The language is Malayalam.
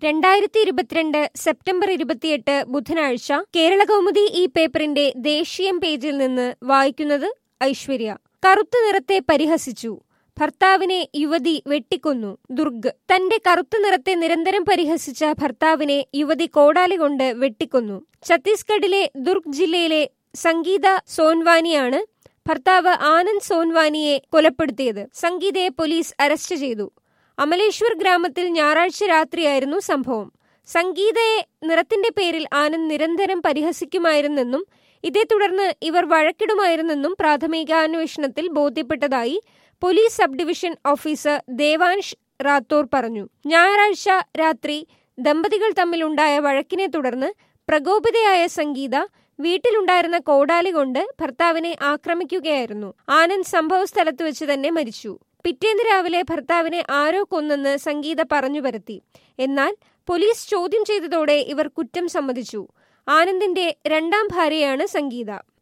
രണ്ടായിരത്തി ഇരുപത്തിരണ്ട് സെപ്റ്റംബർ ഇരുപത്തിയെട്ട് ബുധനാഴ്ച കേരള കൗമുദി ഈ പേപ്പറിന്റെ ദേശീയം പേജിൽ നിന്ന് വായിക്കുന്നത് ഐശ്വര്യ കറുത്ത നിറത്തെ പരിഹസിച്ചു ഭർത്താവിനെ യുവതി വെട്ടിക്കൊന്നു ദുർഗ് തന്റെ കറുത്ത നിറത്തെ നിരന്തരം പരിഹസിച്ച ഭർത്താവിനെ യുവതി കോടാലി കൊണ്ട് വെട്ടിക്കൊന്നു ഛത്തീസ്ഗഡിലെ ദുർഗ് ജില്ലയിലെ സംഗീത സോൻവാനിയാണ് ഭർത്താവ് ആനന്ദ് സോൻവാനിയെ കൊലപ്പെടുത്തിയത് സംഗീതയെ പോലീസ് അറസ്റ്റ് ചെയ്തു അമലേശ്വർ ഗ്രാമത്തിൽ ഞായറാഴ്ച രാത്രിയായിരുന്നു സംഭവം സംഗീതയെ നിറത്തിന്റെ പേരിൽ ആനന്ദ് നിരന്തരം പരിഹസിക്കുമായിരുന്നെന്നും ഇതേ തുടർന്ന് ഇവർ വഴക്കിടുമായിരുന്നെന്നും പ്രാഥമികാന്വേഷണത്തിൽ ബോധ്യപ്പെട്ടതായി police sub division officer Devansh Rathore പറഞ്ഞു ഞായറാഴ്ച രാത്രി ദമ്പതികൾ തമ്മിലുണ്ടായ വഴക്കിനെ തുടർന്ന് പ്രകോപിതയായ സംഗീത വീട്ടിലുണ്ടായിരുന്ന കോടാലി കൊണ്ട് ഭർത്താവിനെ ആക്രമിക്കുകയായിരുന്നു ആനന്ദ് സംഭവ സ്ഥലത്ത് വെച്ച് തന്നെ മരിച്ചു പിറ്റേന്ന് രാവിലെ ഭർത്താവിനെ ആരോ കൊന്നെന്ന് സംഗീത പറഞ്ഞു പരത്തി എന്നാൽ പോലീസ് ചോദ്യം ചെയ്തതോടെ ഇവർ കുറ്റം സമ്മതിച്ചു ആനന്ദിന്റെ രണ്ടാം ഭാര്യയാണ് സംഗീത